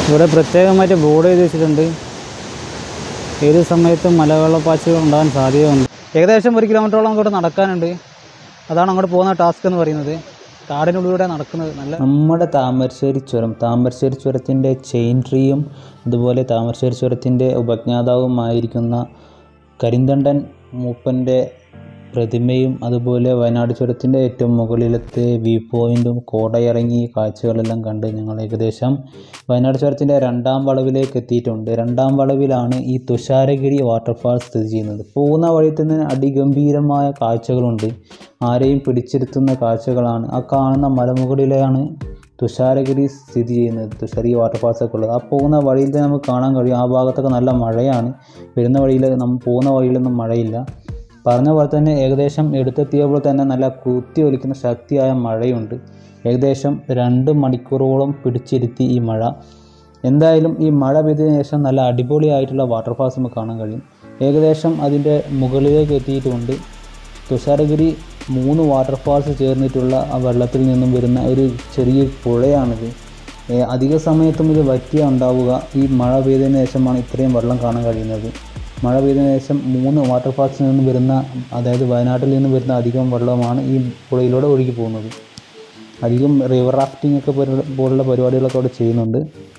ഇവിടെ പ്രത്യേകമായിട്ട് ബോർഡ് ചെയ്ത് വെച്ചിട്ടുണ്ട് ഏത് സമയത്തും മലവെള്ളപ്പാച്ചിലുകൾ ഉണ്ടാകാൻ സാധ്യതയുണ്ട് ഏകദേശം ഒരു കിലോമീറ്ററോളം അങ്ങോട്ട് നടക്കാനുണ്ട് അതാണ് അങ്ങോട്ട് പോകുന്ന ടാസ്ക് എന്ന് പറയുന്നത് കാടിനുള്ളിലൂടെ നടക്കുന്നത് നല്ല നമ്മുടെ താമരശ്ശേരി ചുരം താമരശ്ശേരി ചുരത്തിൻ്റെ ചെയിൻ ട്രീയും അതുപോലെ താമരശ്ശേരി ചുരത്തിൻ്റെ ഉപജ്ഞാതാവുമായിരിക്കുന്ന കരിന്തണ്ടൻ മൂപ്പൻ്റെ പ്രതിമയും അതുപോലെ വയനാട് ചുരത്തിൻ്റെ ഏറ്റവും മുകളിലത്തെ വ്യൂ പോയിൻറ്റും കോടയിറങ്ങി കാഴ്ചകളെല്ലാം കണ്ട് ഞങ്ങൾ ഏകദേശം വയനാട് ചുരത്തിൻ്റെ രണ്ടാം വളവിലേക്ക് എത്തിയിട്ടുണ്ട് രണ്ടാം വളവിലാണ് ഈ തുഷാരഗിരി വാട്ടർഫാൾ സ്ഥിതി ചെയ്യുന്നത് പോകുന്ന വഴി തന്നെ അതിഗംഭീരമായ കാഴ്ചകളുണ്ട് ആരെയും പിടിച്ചിരുത്തുന്ന കാഴ്ചകളാണ് ആ കാണുന്ന മലമുകളിലാണ് തുഷാരഗിരി സ്ഥിതി ചെയ്യുന്നത് തുഷാരഗിരി വാട്ടർഫാൾസ് ഒക്കെ ഉള്ളത് ആ പോകുന്ന വഴിയിൽ തന്നെ നമുക്ക് കാണാൻ കഴിയും ആ ഭാഗത്തൊക്കെ നല്ല മഴയാണ് വരുന്ന വഴിയിൽ നമ്മൾ പോകുന്ന വഴിയിലൊന്നും മഴയില്ല പറഞ്ഞ പോലെ തന്നെ ഏകദേശം എടുത്തെത്തിയപ്പോൾ തന്നെ നല്ല കുത്തി ഒലിക്കുന്ന ശക്തിയായ മഴയുണ്ട് ഏകദേശം രണ്ട് മണിക്കൂറോളം പിടിച്ചിരുത്തി ഈ മഴ എന്തായാലും ഈ മഴ പെയ്തതിനു ശേഷം നല്ല അടിപൊളിയായിട്ടുള്ള വാട്ടർഫാൾസ് നമുക്ക് കാണാൻ കഴിയും ഏകദേശം അതിൻ്റെ മുകളിലേക്ക് എത്തിയിട്ടുണ്ട് തുഷാരഗിരി മൂന്ന് വാട്ടർഫാൾസ് ചേർന്നിട്ടുള്ള ആ വെള്ളത്തിൽ നിന്നും വരുന്ന ഒരു ചെറിയ പുഴയാണിത് ഏ, അധിക സമയത്തും ഇത് വറ്റിയ ഉണ്ടാവുക ഈ മഴ പെയ്തതിന് ശേഷമാണ് ഇത്രയും വെള്ളം കാണാൻ കഴിയുന്നത് മഴ പെയ്തതിന് ശേഷം മൂന്ന് വാട്ടർഫാൾസിൽ നിന്നും വരുന്ന അതായത് വയനാട്ടിൽ നിന്ന് വരുന്ന അധികം വെള്ളമാണ് ഈ പുഴയിലൂടെ ഒഴുകി പോകുന്നത് അധികം റിവർ റാഫ്റ്റിംഗ് ഒക്കെ പോലുള്ള- പോലുള്ള പരിപാടികളൊക്കെ അവിടെ ചെയ്യുന്നുണ്ട്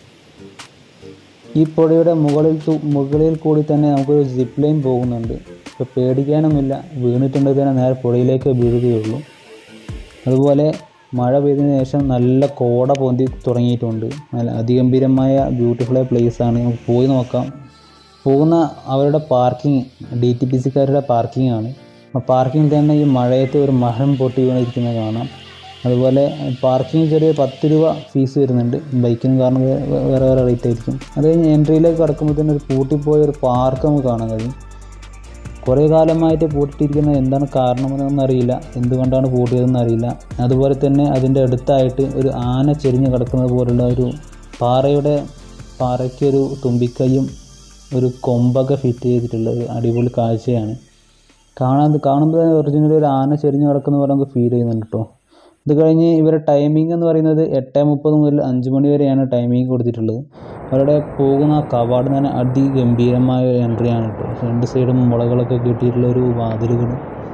ഈ പുഴയുടെ മുകളിൽ തു- മുകളിൽ കൂടി തന്നെ നമുക്കൊരു സിപ്പ് ലൈൻ പോകുന്നുണ്ട് ഇപ്പോൾ പേടിക്കാനൊന്നുമില്ല വീണിട്ടുണ്ടെങ്കിൽ തന്നെ നേരെ പുഴയിലേക്ക് വീഴുകയുള്ളൂ അതുപോലെ മഴ പെയ്തതിന് ശേഷം നല്ല കോട പൊന്തി തുടങ്ങിയിട്ടുണ്ട് നല്ല അതിഗംഭീരമായ ബ്യൂട്ടിഫുൾ പ്ലേസ് ആണ് നമുക്ക് പോയി നോക്കാം പോകുന്ന അവരുടെ പാർക്കിംഗ് ഡി ടി പി സിക്കാരുടെ പാർക്കിംഗ് ആണ് ആ പാർക്കിങ്ങിൽ തന്നെ ഈ മഴയത്ത് ഒരു മരം പൊട്ടി വീണിരിക്കുന്നത് കാണാം അതുപോലെ പാർക്കിംഗ് ചെറിയ പത്ത് രൂപ ഫീസ് വരുന്നുണ്ട് ബൈക്കിനും കാരണം വേ- വേ- വേറെ വേറെ റേറ്റ് ആയിരിക്കും അത് കഴിഞ്ഞ് എൻട്രിയിലേക്ക് കടക്കുമ്പോൾ തന്നെ ഒരു പൂട്ടിപ്പോയ ഒരു പാർക്ക് നമുക്ക് കാണാൻ കഴിയും കുറേ കാലമായിട്ട് പൂട്ടിയിട്ടിരിക്കുന്നത് എന്താണ് കാരണമെന്നൊന്നും അറിയില്ല എന്തുകൊണ്ടാണ് പൂട്ടിയതെന്ന് അറിയില്ല അതുപോലെ തന്നെ അതിൻ്റെ അടുത്തായിട്ട് ഒരു ആന ചെരിഞ്ഞ് കിടക്കുന്നത് പോലുള്ള ഒരു പാറയുടെ പാറയ്ക്കൊരു തുമ്പിക്കൈയും ഒരു കൊമ്പൊക്കെ ഫിറ്റ് ചെയ്തിട്ടുള്ള ഒരു അടിപൊളി കാഴ്ചയാണ് കാണാൻ കാണുമ്പോൾ തന്നെ ഒറിജിനൽ ഒരു ആന ചെരിഞ്ഞ് കിടക്കുന്ന പോലെ നമുക്ക് ഫീൽ ചെയ്യുന്നുണ്ട് കേട്ടോ ഇത് കഴിഞ്ഞ് ഇവരുടെ ടൈമിംഗ് എന്ന് പറയുന്നത് എട്ട് മുപ്പത് മുതൽ അഞ്ച് മണി വരെയാണ് ടൈമിംഗ് കൊടുത്തിട്ടുള്ളത് അവരുടെ പോകുന്ന കവാട് തന്നെ അതിഗംഭീരമായ ഒരു എൻട്രിയാണ് കേട്ടോ രണ്ട് സൈഡും മുളകളൊക്കെ കിട്ടിയിട്ടുള്ള ഒരു വാതിലുകൾ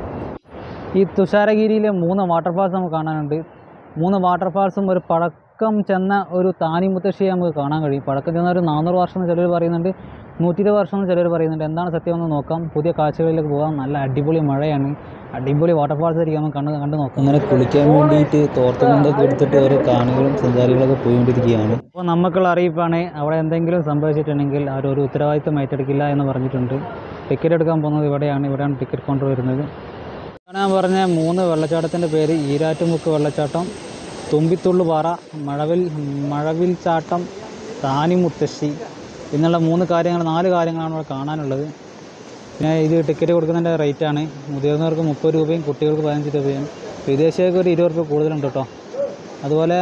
ഈ തുഷാരഗിരിയിലെ മൂന്ന് വാട്ടർഫാൾസ് നമുക്ക് കാണാനുണ്ട് മൂന്ന് വാട്ടർഫാൾസും ഒരു പഴക്കം ചെന്ന ഒരു താനി മുത്തശ്ശിയെ നമുക്ക് കാണാൻ കഴിയും പഴക്കം ചെന്ന ഒരു നാനൂറ് വർഷം എന്ന് ചിലർ പറയുന്നുണ്ട് നൂറ്റി ഇരുപത് വർഷം എന്ന് ചിലർ പറയുന്നുണ്ട് എന്താണ് സത്യം എന്ന് നോക്കാം പുതിയ കാഴ്ചകളിലേക്ക് പോകാം നല്ല അടിപൊളി മഴയാണ് അടിപൊളി വാട്ടർഫാൾസ് ആയിരിക്കും നമുക്ക് കണ്ട് കണ്ട് നോക്കാം അങ്ങനെ കുളിക്കാൻ വേണ്ടിയിട്ട് തോർത്തുകൊണ്ടൊക്കെ എടുത്തിട്ട് ഓരോ കാണികളും സഞ്ചാരികളൊക്കെ പോയിക്കൊണ്ടിരിക്കുകയാണ് അപ്പോൾ നമുക്കുള്ള അറിയിപ്പാണ് അവിടെ എന്തെങ്കിലും സംഭവിച്ചിട്ടുണ്ടെങ്കിൽ അവർ ഒരു ഉത്തരവാദിത്തം ഏറ്റെടുക്കില്ല എന്ന് പറഞ്ഞിട്ടുണ്ട് ടിക്കറ്റ് എടുക്കാൻ പോകുന്നത് ഇവിടെയാണ് ഇവിടെയാണ് ടിക്കറ്റ് കൗണ്ടർ വരുന്നത് ഞാൻ പറഞ്ഞ മൂന്ന് വെള്ളച്ചാട്ടത്തിൻ്റെ പേര് ഈരാറ്റുമുക്ക് വെള്ളച്ചാട്ടം തുമ്പിത്തുള്ളു പാറ മഴവിൽ മഴവിൽ ചാട്ടം താനിമുത്തശ്ശി എന്നുള്ള മൂന്ന് കാര്യങ്ങൾ നാല് കാര്യങ്ങളാണ് ഇവിടെ കാണാനുള്ളത് പിന്നെ ഇത് ടിക്കറ്റ് കൊടുക്കുന്നതിൻ്റെ റേറ്റാണ് മുതിർന്നവർക്ക് മുപ്പത് രൂപയും കുട്ടികൾക്ക് പതിനഞ്ച് രൂപയും വിദേശികൾക്ക് ഒരു ഇരുപത് രൂപ കൂടുതലുണ്ട് കേട്ടോ അതുപോലെ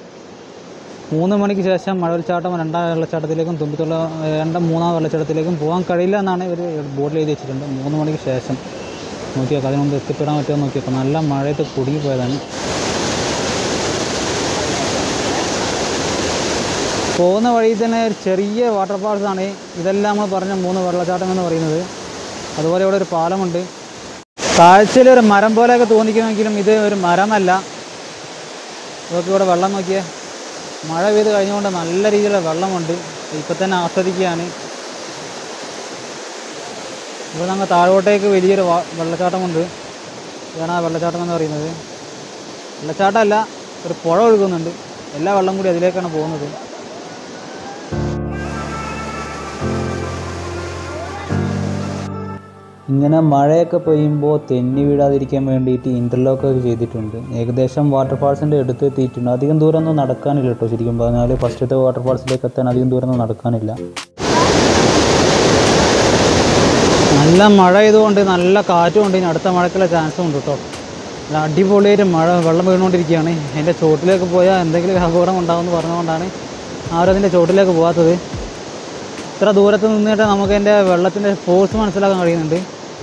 മൂന്ന് മണിക്ക് ശേഷം മഴവെള്ളച്ചാട്ടം രണ്ടാം വെള്ളച്ചാട്ടത്തിലേക്കും തുമ്പിത്തുള്ള രണ്ടാം മൂന്നാം വെള്ളച്ചാട്ടത്തിലേക്കും പോകാൻ കഴിയില്ല എന്നാണ് ഇവർ ബോർഡിൽ എഴുതി വെച്ചിട്ടുണ്ട് മൂന്ന് മണിക്ക് ശേഷം നോക്കി നോക്കാം അതിന് മുമ്പ് എത്തിപ്പെടാൻ പറ്റുമോ എന്ന് നോക്കി നോക്കാം നല്ല മഴയത്ത് കുടുങ്ങി പോയതാണ് പോകുന്ന വഴി തന്നെ ഒരു ചെറിയ വാട്ടർഫാൾസ് ആണ് ഇതെല്ലാം നമ്മൾ പറഞ്ഞ മൂന്ന് വെള്ളച്ചാട്ടം എന്ന് പറയുന്നത് അതുപോലെ ഇവിടെ ഒരു പാലമുണ്ട് കാഴ്ചയിൽ ഒരു മരം പോലെയൊക്കെ തോന്നിക്കുമെങ്കിലും ഇത് ഒരു മരമല്ല ഇതൊക്കെ ഇവിടെ വെള്ളം നോക്കിയേ മഴ പെയ്ത് കഴിഞ്ഞുകൊണ്ട് നല്ല രീതിയിലുള്ള വെള്ളമുണ്ട് ഇപ്പം തന്നെ ആസ്വദിക്കുകയാണ് ഇവിടെ നമ്മൾ താഴോട്ടേക്ക് വലിയൊരു വാ- വെള്ളച്ചാട്ടമുണ്ട് ഇതാണ് ആ വെള്ളച്ചാട്ടം എന്ന് പറയുന്നത് വെള്ളച്ചാട്ടമല്ല ഒരു പുഴ ഒഴുകുന്നുണ്ട് എല്ലാ വെള്ളം കൂടി അതിലേക്കാണ് പോകുന്നത് ഇങ്ങനെ മഴയൊക്കെ പെയ്യുമ്പോൾ തെന്നി വീഴാതിരിക്കാൻ വേണ്ടിയിട്ട് ഇൻ്റർലോക്ക് ഒക്കെ ചെയ്തിട്ടുണ്ട് ഏകദേശം വാട്ടർഫാൾസിൻ്റെ അടുത്ത് എത്തിയിട്ടുണ്ട് അധികം ദൂരമൊന്നും നടക്കാനില്ല കേട്ടോ ശരിക്കും പറഞ്ഞാൽ ഫസ്റ്റത്തെ വാട്ടർഫാൾസിലേക്ക് എത്താൻ അധികം ദൂരമൊന്നും നടക്കാനില്ല നല്ല മഴ ചെയ്തുകൊണ്ട് നല്ല കാറ്റും ഉണ്ട് ഇനി അടുത്ത മഴക്കുള്ള ചാൻസും ഉണ്ട് കേട്ടോ നല്ല അടിപൊളിയായിട്ട് മഴ വെള്ളം വീണുകൊണ്ടിരിക്കുകയാണ് അതിൻ്റെ ചോട്ടിലേക്ക് പോയാൽ എന്തെങ്കിലും അപകടം ഉണ്ടാകുമെന്ന് പറഞ്ഞുകൊണ്ടാണ് ആരും അതിൻ്റെ ചോട്ടിലേക്ക് പോകാത്തത് ഇത്ര ദൂരത്ത് നിന്നിട്ട് നമുക്ക് അതിൻ്റെ വെള്ളത്തിൻ്റെ ഫോഴ്സ് മനസ്സിലാക്കാൻ കഴിയുന്നുണ്ട്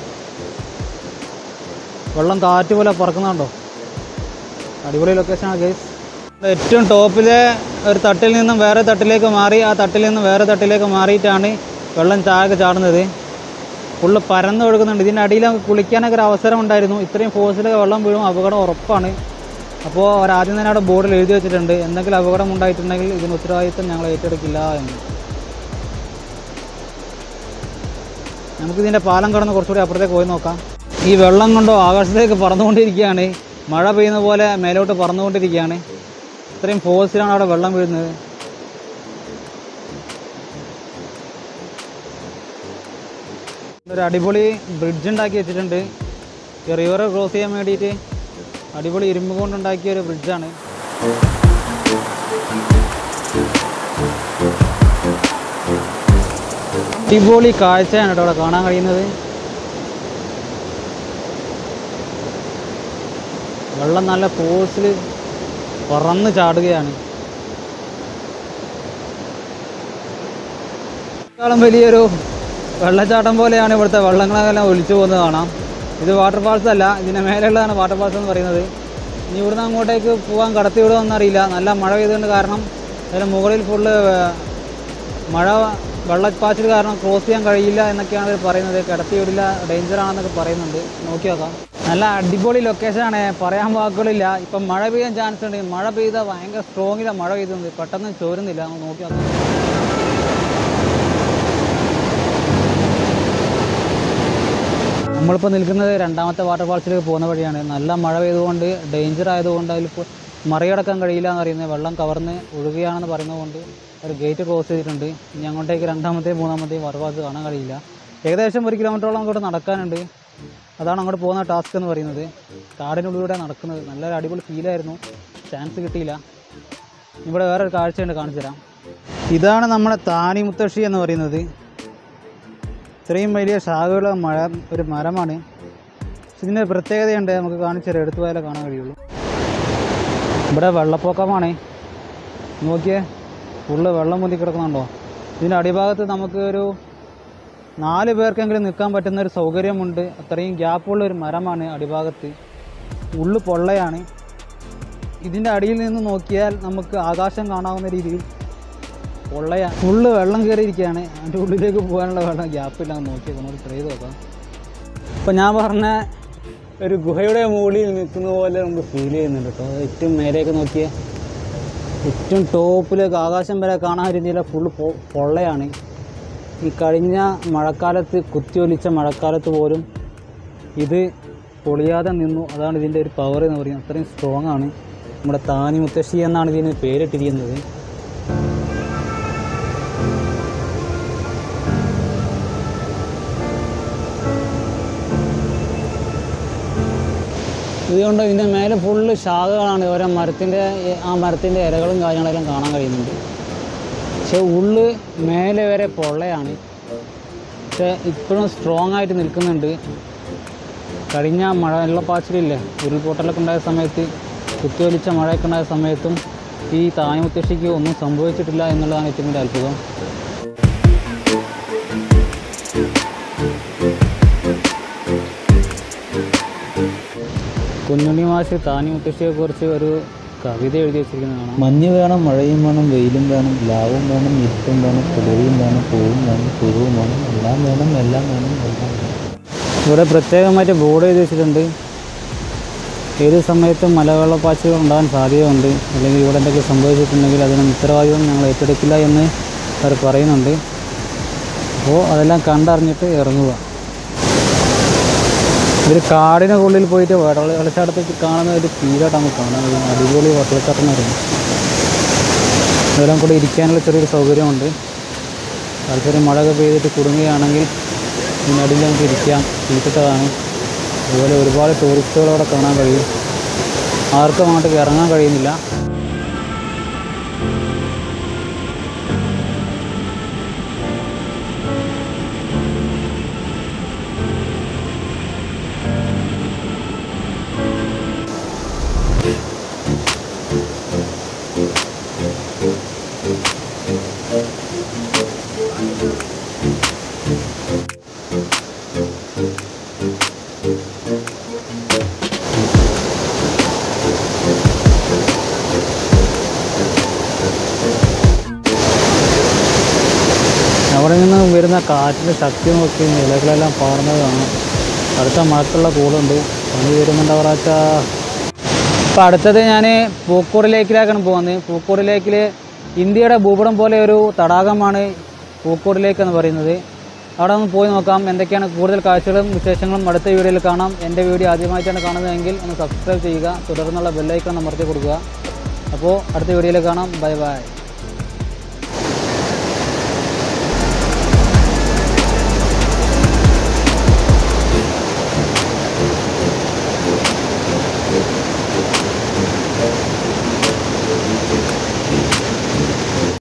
വെള്ളം കാറ്റ് പോലെ പറക്കുന്നുണ്ടോ അടിപൊളി ലൊക്കേഷനാണ് ഗൈസ് ഏറ്റവും ടോപ്പിലെ ഒരു തട്ടിൽ നിന്നും വേറെ തട്ടിലേക്ക് മാറി ആ തട്ടിൽ നിന്നും വേറെ തട്ടിലേക്ക് മാറിയിട്ടാണ് വെള്ളം താഴെ ചാടുന്നത് ഫുള്ള് പരന്ന് ഒഴുകുന്നുണ്ട് ഇതിൻ്റെ അടിയിൽ നമുക്ക് കുളിക്കാനൊക്കെ ഒരു അവസരം ഉണ്ടായിരുന്നു ഇത്രയും ഫോഴ്സിലൊക്കെ വെള്ളം വീഴും അപകടം ഉറപ്പാണ് അപ്പോൾ ഒരാദ്യം തന്നെ അവിടെ ബോർഡിൽ എഴുതി വെച്ചിട്ടുണ്ട് എന്തെങ്കിലും അപകടം ഉണ്ടായിട്ടുണ്ടെങ്കിൽ ഇതിന് ഉത്തരവാദിത്തം ഞങ്ങൾ ഏറ്റെടുക്കില്ല എന്ന് നമുക്കിതിൻ്റെ പാലം കടന്ന് കുറച്ചുകൂടി അപ്പുറത്തേക്ക് പോയി നോക്കാം ഈ വെള്ളം കൊണ്ടോ ആകാശത്തേക്ക് പറന്നുകൊണ്ടിരിക്കുകയാണ് മഴ പെയ്യുന്ന പോലെ മേലോട്ട് പറന്നുകൊണ്ടിരിക്കുകയാണ് ഇത്രയും ഫോഴ്സിലാണ് അവിടെ വെള്ളം വീഴുന്നത് ഒരു അടിപൊളി ബ്രിഡ്ജ് ഉണ്ടാക്കി വെച്ചിട്ടുണ്ട് ഈ റിവർ ക്രോസ് ചെയ്യാൻ വേണ്ടിയിട്ട് അടിപൊളി ഇരുമ്പ് കൊണ്ടുണ്ടാക്കിയ ഒരു ബ്രിഡ്ജാണ് അടിപൊളി കാഴ്ചയാണ് കേട്ടോ അവിടെ കാണാൻ കഴിയുന്നത് വെള്ളം നല്ല ഫോഴ്സിൽ പറന്ന് ചാടുകയാണ് ാളും വലിയൊരു വെള്ളച്ചാട്ടം പോലെയാണ് ഇവിടുത്തെ വെള്ളങ്ങളെല്ലാം ഒലിച്ചു പോകുന്നത് കാണാം ഇത് വാട്ടർ ഫാൾസ് അല്ല ഇതിൻ്റെ മേലെയുള്ളതാണ് വാട്ടർ ഫാൾസ് എന്ന് പറയുന്നത് ഇനി ഇവിടുന്ന് അങ്ങോട്ടേക്ക് പോകാൻ കടത്തി വിടുമെന്നറിയില്ല നല്ല മഴ പെയ്തുകൊണ്ട് കാരണം അതിന് മുകളിൽ ഫുള്ള് മഴ വെള്ളപ്പാച്ചിൽ കാരണം ക്രോസ് ചെയ്യാൻ കഴിയില്ല എന്നൊക്കെയാണ് ഇവർ പറയുന്നത് കിടത്തി വിടില്ല ഡേഞ്ചർ ആണെന്നൊക്കെ പറയുന്നുണ്ട് നോക്കി നോക്കാം നല്ല അടിപൊളി ലൊക്കേഷനാണ് പറയാൻ വാക്കുകളില്ല ഇപ്പം മഴ പെയ്യാൻ ചാൻസ് ഉണ്ട് മഴ പെയ്താൽ ഭയങ്കര സ്ട്രോങ്ങിലാണ് മഴ പെയ്തുണ്ട് പെട്ടെന്ന് ചോരുന്നില്ല ഒന്ന് നോക്കി നോക്കാം നമ്മളിപ്പോൾ നിൽക്കുന്നത് രണ്ടാമത്തെ വാട്ടർ ഫാൾസിലേക്ക് പോകുന്ന വഴിയാണ് നല്ല മഴ പെയ്തുകൊണ്ട് ഡേഞ്ചർ ആയതുകൊണ്ട് അതിൽ ഇപ്പോൾ മറികടക്കാൻ കഴിയില്ല എന്ന് പറയുന്നത് വെള്ളം കവർന്ന് ഒഴുകുകയാണെന്ന് പറയുന്നതുകൊണ്ട് ഒരു ഗേറ്റ് ക്ലോസ് ചെയ്തിട്ടുണ്ട് ഇനി അങ്ങോട്ടേക്ക് രണ്ടാമത്തെയും മൂന്നാമത്തെയും വാട്ടർ ഫാൾസ് കാണാൻ കഴിയില്ല ഏകദേശം ഒരു കിലോമീറ്ററോളം അങ്ങോട്ട് നടക്കാനുണ്ട് അതാണ് അങ്ങോട്ട് പോകുന്ന ടാസ്ക് എന്ന് പറയുന്നത് കാടിനുള്ളിലൂടെ നടക്കുന്നത് നല്ലൊരു അടിപൊളി ഫീലായിരുന്നു ചാൻസ് കിട്ടിയില്ല ഇവിടെ വേറൊരു കാഴ്ചയുണ്ട് കാണിച്ചു തരാം ഇതാണ് നമ്മുടെ താനി മുത്തശ്ശി എന്ന് പറയുന്നത് ഇത്രയും വലിയ ശാഖയുള്ള മഴ ഒരു മരമാണ് പക്ഷെ ഇതിൻ്റെ ഒരു പ്രത്യേകതയുണ്ട് നമുക്ക് കാണിച്ചു തരാം എടുത്തു പോയാലേ കാണാൻ കഴിയുള്ളൂ ഇവിടെ വെള്ളപ്പൊക്കമാണ് നോക്കിയേ ഫുള്ള് വെള്ളം പൊന്തി കിടക്കുന്നുണ്ടോ ഇതിൻ്റെ അടിഭാഗത്ത് നമുക്ക് ഒരു നാല് പേർക്കെങ്കിലും നിൽക്കാൻ പറ്റുന്ന ഒരു സൗകര്യമുണ്ട് അത്രയും ഗ്യാപ്പുള്ള ഒരു മരമാണ് അടിഭാഗത്ത് ഉള്ളു പൊള്ളയാണ് ഇതിൻ്റെ അടിയിൽ നിന്ന് നോക്കിയാൽ നമുക്ക് ആകാശം കാണാവുന്ന രീതിയിൽ പൊള്ളയാ ഫുള്ള് വെള്ളം കയറിയിരിക്കുകയാണ് അതിൻ്റെ ഉള്ളിലേക്ക് പോകാനുള്ള വെള്ളം ഗ്യാപ്പില്ല നോക്കിയേക്കാം നമുക്ക് ട്രൈ ചെയ്ത് നോക്കാം ഇപ്പം ഞാൻ പറഞ്ഞ ഒരു ഗുഹയുടെ മുകളിൽ നിൽക്കുന്ന പോലെ നമുക്ക് ഫീൽ ചെയ്യുന്നുണ്ട് കേട്ടോ ഏറ്റവും മേലേക്ക് നോക്കിയ ഏറ്റവും ടോപ്പിലേക്ക് ആകാശം വരെ കാണാൻ രീതിയിലെ ഫുള്ള് പൊള്ളയാണ് ഈ കഴിഞ്ഞ മഴക്കാലത്ത് കുത്തിയൊലിച്ച മഴക്കാലത്ത് പോലും ഇത് പൊളിയാതെ നിന്നു അതാണ് ഇതിൻ്റെ ഒരു പവർ എന്ന് പറയുന്നത് അത്രയും സ്ട്രോങ് ആണ് നമ്മുടെ താനി മുത്തശ്ശി എന്നാണ് ഇതിന് പേരിട്ടിരിക്കുന്നത് ഇതുകൊണ്ട് ഇതിൻ്റെ മേലെ ഫുള്ള് ശാഖകളാണ് ഓരോ മരത്തിൻ്റെ ആ മരത്തിൻ്റെ ഇലകളും കാര്യങ്ങളെല്ലാം കാണാൻ കഴിയുന്നുണ്ട് പക്ഷെ ഉള്ള് മേലെ വരെ പൊള്ളയാണ് പക്ഷെ ഇപ്പോഴും സ്ട്രോങ് ആയിട്ട് നിൽക്കുന്നുണ്ട് കഴിഞ്ഞ മഴ വെള്ളപ്പാച്ചിലില്ലേ ഉരുൾപൊട്ടലൊക്കെ ഉണ്ടായ സമയത്ത് കുത്തിയൊലിച്ച മഴയൊക്കെ ഉണ്ടായ സമയത്തും ഈ തായമുത്തശ്ശിക്ക് ഒന്നും സംഭവിച്ചിട്ടില്ല എന്നുള്ളതാണ് ഏറ്റവും വലിയ അത്ഭുതം കുഞ്ഞുണ്ണി മാഷ് താനി മുത്തശ്ശിയെക്കുറിച്ച് ഒരു കവിത എഴുതി വെച്ചിരിക്കുന്നതാണ് മഞ്ഞ് വേണം മഴയും വേണം വെയിലും വേണം ലാവും വേണം ഇരുട്ടും വേണം പുലരിയും വേണം പൂവും വേണം പുഴുവും വേണം എല്ലാം വേണം എല്ലാം വേണം എല്ലാം വേണം ഇവിടെ പ്രത്യേകമായിട്ട് ബോർഡ് എഴുതി വെച്ചിട്ടുണ്ട് ഏത് സമയത്തും മലവെള്ളപ്പാച്ചിലുകൾ ഉണ്ടാകാൻ സാധ്യതയുണ്ട് അല്ലെങ്കിൽ ഇവിടെ എന്തൊക്കെ സംഭവിച്ചിട്ടുണ്ടെങ്കിൽ അതിന് ഉത്തരവാദിത്വം ഞങ്ങൾ ഏറ്റെടുക്കില്ല എന്ന് അവർ പറയുന്നുണ്ട് അപ്പോൾ അതെല്ലാം കണ്ടറിഞ്ഞിട്ട് ഇറങ്ങുക ഒരു കാടിന് ഉള്ളിൽ പോയിട്ട് വെള്ള വെള്ളച്ചാട്ടത്തിൽ കാണുന്ന ഒരു ഫീലായിട്ട് നമുക്ക് കാണാൻ കഴിയും അടിപൊളി വെള്ളച്ചാട്ടം എന്ന് പറയുന്നത് ഇതെല്ലാം കൂടെ ഇരിക്കാനുള്ള ചെറിയൊരു സൗകര്യമുണ്ട് താല്പര്യം മഴയൊക്കെ പെയ്തിട്ട് കുടുങ്ങുകയാണെങ്കിൽ ഇതിനടിയിൽ നമുക്ക് ഇരിക്കാം ചീത്തതാണ് അതുപോലെ ഒരുപാട് ടൂറിസ്റ്റുകൾ അവിടെ കാണാൻ കഴിയും ആർക്കും അങ്ങോട്ടേക്ക് ഇറങ്ങാൻ കഴിയുന്നില്ല അവിടെ നിന്ന് വരുന്ന കാറ്റിൻ്റെ ശക്തി നോക്കി ഇലകളെല്ലാം പാടുന്നത് കാണാം അടുത്ത മഴക്കുള്ള കൂടുണ്ട് പനി വരുന്നുണ്ടവറാച്ച അപ്പോൾ അടുത്തത് ഞാൻ പൂക്കോട് ലേക്കിലേക്കാണ് പോകുന്നത് പൂക്കോട് ലേക്കിൽ ഇന്ത്യയുടെ ഭൂപടം പോലെ ഒരു തടാകമാണ് പൂക്കോട് ലേക്ക് എന്ന് പറയുന്നത് അവിടെ ഒന്ന് പോയി നോക്കാം എന്തൊക്കെയാണ് കൂടുതൽ കാഴ്ചകളും വിശേഷങ്ങളും അടുത്ത വീഡിയോയിൽ കാണാം എൻ്റെ വീഡിയോ ആദ്യമായിട്ടാണ് കാണുന്നതെങ്കിൽ ഒന്ന് സബ്സ്ക്രൈബ് ചെയ്യുക തുടർന്നുള്ള ബെല്ലൈക്കൺ അമർത്തി കൊടുക്കുക അപ്പോൾ അടുത്ത വീഡിയോയിൽ കാണാം ബൈ ബൈ